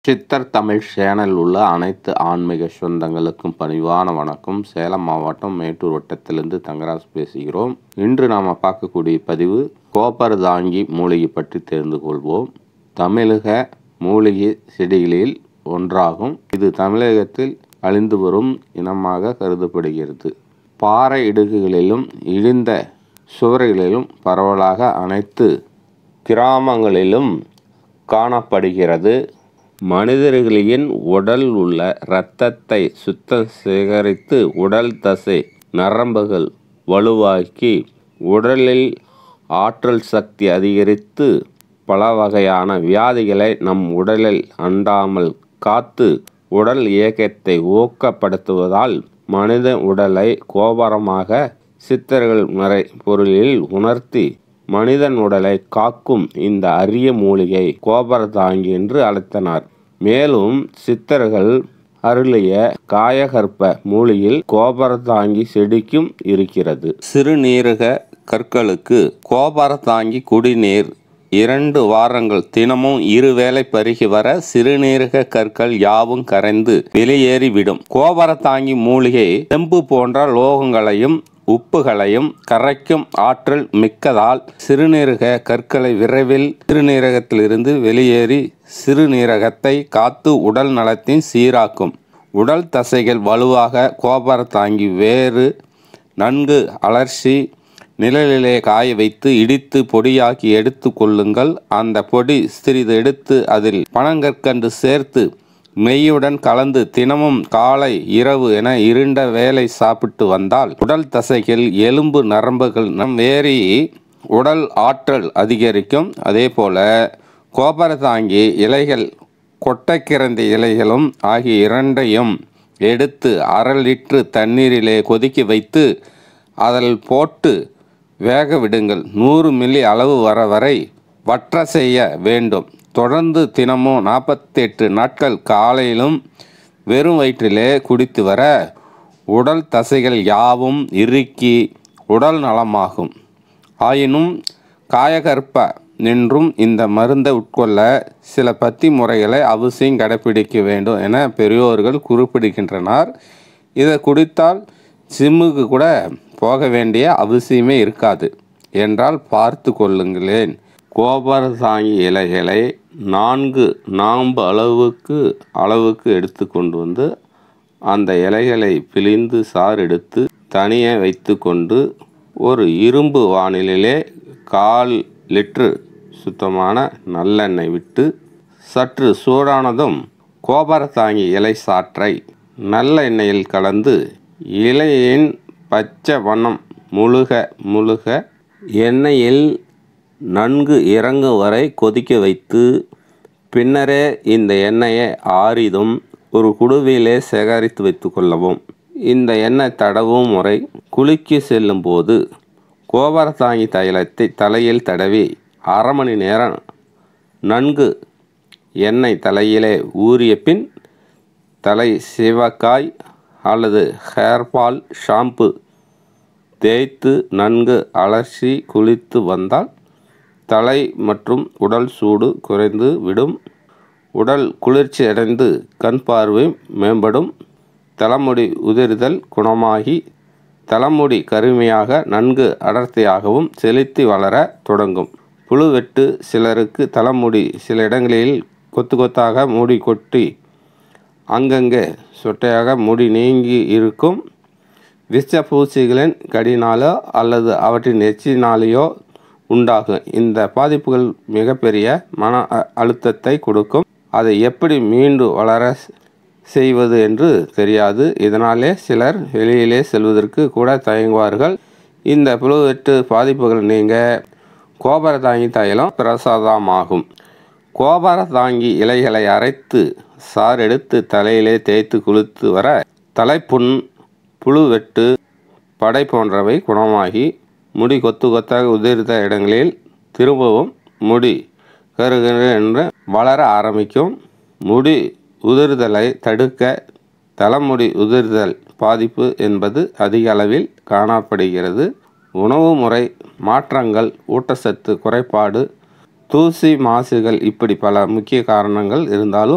சித்தர் தமிழ் சேனல் உள்ள அனைத்து ஆன்மீக சொந்தங்களுக்கும் பணிவான வணக்கம் சேலம் மாவட்டம் மேட்டூர் வட்டத்திலிருந்து தங்கராஜ் பேசுகிறோம் இன்று நாம் பார்க்கக்கூடிய பதிவு கோப்பர் தாங்கி மூலிகை பற்றி தெரிந்து கொள்வோம் தமிழக மூலிகை செடிகளில் ஒன்றாகும் இது தமிழகத்தில் அழிந்து வரும் இனமாக கருதப்படுகிறது பாறை இடுக்குகளிலும் இடிந்த சுவர்களிலும் பரவலாக அனைத்து கிராமங்களிலும் காணப்படுகிறது மனிதர்களின் உடல் உள்ள இரத்தத்தை சுத்தம் சேகரித்து உடல் தசை நரம்புகள் வலுவாக்கி உடலில் ஆற்றல் சக்தி அதிகரித்து பல வகையான வியாதிகளை நம் உடலில் அண்டாமல் காத்து உடல் இயக்கத்தை ஊக்கப்படுத்துவதால் மனித உடலை கோபரமாக சித்தர்கள் மறை பொருளில் உணர்த்தி மனிதன் உடலை காக்கும் இந்த அரிய மூலிகை கோபரதாங்கி என்று அழைத்தனர் மேலும் சித்தர்கள் அருளிய காயகற்ப மூலியில் கோபரதாங்கி செடிக்கும் இருக்கிறது சிறுநீரக கற்களுக்கு கோபரதாங்கி குடிநீர் இரண்டு வாரங்கள் தினமும் இருவேளை பருகி வர சிறுநீரக கற்கள் யாவும் கரைந்து வெளியேறிவிடும் கோபரதாங்கி மூலிகை செம்பு போன்ற லோகங்களையும் உப்புகளையும் கரைக்கும் ஆற்றல் மிக்கதால் சிறுநீரக கற்களை விரைவில் சிறுநீரகத்திலிருந்து வெளியேறி சிறுநீரகத்தை காத்து உடல் நலத்தின் சீராக்கும் உடல் தசைகள் வலுவாக கோபர தாங்கி வேறு நன்கு அலர்ச்சி நிழலிலே காய வைத்து இடித்து பொடியாக்கி எடுத்து கொள்ளுங்கள் அந்த பொடி சிறிது எடுத்து அதில் பனங்கற்கண்டு சேர்த்து மெய்யுடன் கலந்து தினமும் காலை இரவு என இருண்ட வேலை சாப்பிட்டு வந்தால் உடல் தசைகள் எலும்பு நரம்புகள் நம் ஏறி உடல் ஆற்றல் அதிகரிக்கும் அதே போல கோபரதாங்கி இலைகள் கொட்டைக்கிறந்த இலைகளும் ஆகிய இரண்டையும் எடுத்து அரை லிட்டரு தண்ணீரிலே கொதிக்க வைத்து அதில் போட்டு வேக விடுங்கள் நூறு மில்லி அளவு வர வரை வற்ற செய்ய வேண்டும் தொடர்ந்து தினமும் நாற்பத்தெட்டு நாட்கள் காலையிலும் வெறும் வயிற்றிலே குடித்து வர உடல் தசைகள் யாவும் இறுக்கி உடல் நலமாகும் ஆயினும் காயகற்ப நின்றும் இந்த மருந்தை உட்கொள்ள சில பத்தி முறைகளை அவசியம் கடைபிடிக்க வேண்டும் என பெரியோர்கள் குறிப்பிடுகின்றனர் இதை குடித்தால் ஜிம்முக்கு கூட போக வேண்டிய அவசியமே இருக்காது என்றால் பார்த்து கொள்ளுங்களேன் கோபரசாங்கி இலைகளை நான்கு நாம்பு அளவுக்கு அளவுக்கு எடுத்து கொண்டு வந்து அந்த இலைகளை பிழிந்து சாறு எடுத்து தனியே வைத்து கொண்டு ஒரு இரும்பு வானிலையிலே கால் லிட்ரு சுத்தமான நல்லெண்ணெய் விட்டு சற்று சூடானதும் கோபரத்தாங்கி இலை சாற்றை நல்ல எண்ணெயில் கலந்து இலையின் பச்சை வண்ணம் முழுக முழுக எண்ணெயில் நன்கு இறங்கும் வரை கொதிக்க வைத்து பின்னரே இந்த எண்ணெயை ஆறிதும் ஒரு குடுவையிலே சேகரித்து வைத்து கொள்ளவும் இந்த எண்ணெய் தடவும் முறை குளிக்க செல்லும் போது கோபரத்தாங்கி தைலத்தை தலையில் தடவி அரை மணி நேரம் நன்கு எண்ணெய் தலையிலே ஊறிய பின் தலை சிவக்காய் அல்லது ஹேர்பால் ஷாம்பு தேய்த்து நன்கு அலசி குளித்து வந்தால் தலை மற்றும் உடல் சூடு குறைந்து விடும் உடல் குளிர்ச்சி அடைந்து கண் பார்வை மேம்படும் தலைமுடி உதிர்தல் குணமாகி தலைமுடி கருமையாக நன்கு அடர்த்தியாகவும் செலுத்தி வளர தொடங்கும் புழுவெட்டு சிலருக்கு தலைமுடி சில இடங்களில் கொத்து கொத்தாக மூடி கொட்டி அங்கங்கே சொட்டையாக முடி நீங்கி இருக்கும் விஷ பூச்சிகளின் கடினாலோ அல்லது அவற்றின் எச்சினாலேயோ உண்டாகும் இந்த பாதிப்புகள் மிகப்பெரிய மன அழுத்தத்தை கொடுக்கும் அதை எப்படி மீண்டு வளர செய்வது என்று தெரியாது இதனாலே சிலர் வெளியிலே செல்வதற்கு கூட தயங்குவார்கள் இந்த புழுவெட்டு பாதிப்புகள் நீங்க கோபர தாங்கி தைலம் பிரசாதமாகும் கோபர தாங்கி இலைகளை அரைத்து சாறு எடுத்து தலையிலே தேய்த்து குளித்து வர தலைப்புண் புழுவெட்டு படை போன்றவை குணமாகி முடி கொத்து கொத்தாக உதிர்ந்த இடங்களில் திரும்பவும் முடி கருகரு என்று வளர ஆரம்பிக்கும் முடி உதிர்தலை தடுக்க தலைமுடி உதிர்தல் பாதிப்பு என்பது அதிக அளவில் காணப்படுகிறது உணவு முறை மாற்றங்கள் ஊட்டச்சத்து குறைபாடு தூசி மாசுகள் இப்படி பல முக்கிய காரணங்கள் இருந்தாலும்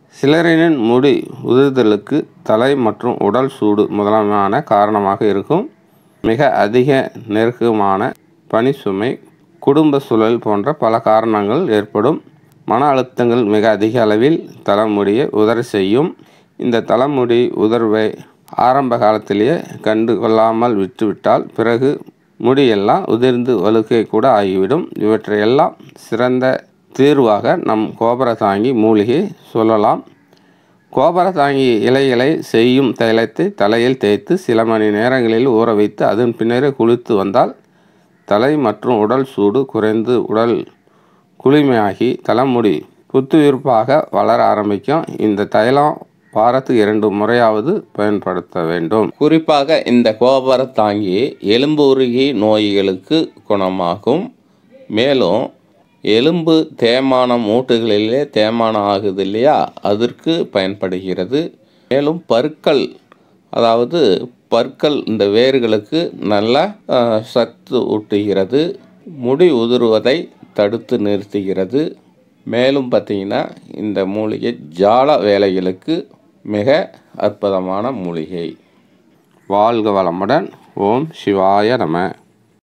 சிலரின் முடி உதிர்தலுக்கு தலை மற்றும் உடல் சூடு முதலான காரணமாக இருக்கும் மிக அதிக நெருக்கமான பணி சுமை குடும்ப சூழல் போன்ற பல காரணங்கள் ஏற்படும் மன அழுத்தங்கள் மிக அதிக அளவில் தலைமுடியை உதற செய்யும் இந்த தலைமுடி உதர்வை ஆரம்ப காலத்திலேயே கண்டு கொள்ளாமல் விட்டுவிட்டால் பிறகு முடியெல்லாம் உதிர்ந்து வழுக்கை கூட ஆகிவிடும் இவற்றையெல்லாம் சிறந்த தீர்வாக நம் கோபரதாங்கி மூலிகை சொல்லலாம் கோபரதாங்கி இலைகளை செய்யும் தைலத்தை தலையில் தேய்த்து சில மணி நேரங்களில் ஊற வைத்து அதன் பின்னரே குளித்து வந்தால் தலை மற்றும் உடல் சூடு குறைந்து உடல் குளிமையாகி தலைமுடி புத்துயிர்ப்பாக வளர ஆரம்பிக்கும் இந்த தைலம் வாரத்துக்கு இரண்டு முறையாவது பயன்படுத்த வேண்டும் குறிப்பாக இந்த கோபர தாங்கி எலும்புருகி நோய்களுக்கு குணமாகும் மேலும் எலும்பு தேய்மானம் மூட்டுகளிலே தேய்மானம் ஆகுது இல்லையா அதற்கு பயன்படுகிறது மேலும் பற்கள் அதாவது பற்கள் இந்த வேர்களுக்கு நல்ல அஹ், சத்து ஊட்டுகிறது முடி உதிர்வதை தடுத்து நிறுத்துகிறது மேலும் பார்த்தீங்கன்னா இந்த மூலிகை ஜால வேலைகளுக்கு மிக அற்புதமான மூலிகை வாழ்க வளமுடன் ஓம் சிவாய நம